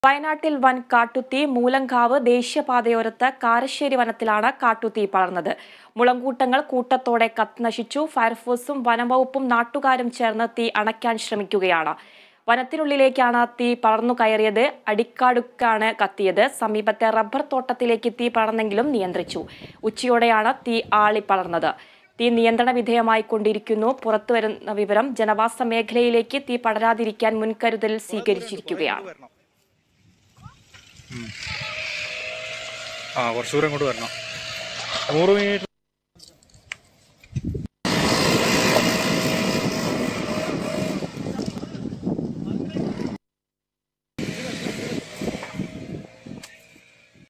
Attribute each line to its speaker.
Speaker 1: വയനാട്ടിൽ വൻ കാട്ടുതീ മൂലങ്കാവ് ദേശീയപാതയോരത്ത് കാരശ്ശേരി വനത്തിലാണ് കാട്ടുതീ പടർന്നത് മുളങ്കൂട്ടങ്ങൾ കൂട്ടത്തോടെ കത്തിനശിച്ചു ഫയർഫോഴ്സും വനംവകുപ്പും നാട്ടുകാരും ചേർന്ന് തീ അണയ്ക്കാൻ ശ്രമിക്കുകയാണ് വനത്തിനുള്ളിലേക്കാണ് തീ പടർന്നു കയറിയത് അടിക്കാടുക്കാണ് കത്തിയത് സമീപത്തെ റബ്ബർ തോട്ടത്തിലേക്ക് തീ പടർന്നെങ്കിലും നിയന്ത്രിച്ചു ഉച്ചയോടെയാണ് തീ ആളി പടർന്നത് തീ നിയന്ത്രണ വിധേയമായി കൊണ്ടിരിക്കുന്നു പുറത്തുവരുന്ന വിവരം ജനവാസ മേഖലയിലേക്ക് തീ പടരാതിരിക്കാൻ മുൻകരുതൽ സ്വീകരിച്ചിരിക്കുകയാണ്
Speaker 2: ആ കുറച്ചുകൂടെ ഇങ്ങോട്ട് വരണം നൂറ് മീറ്റർ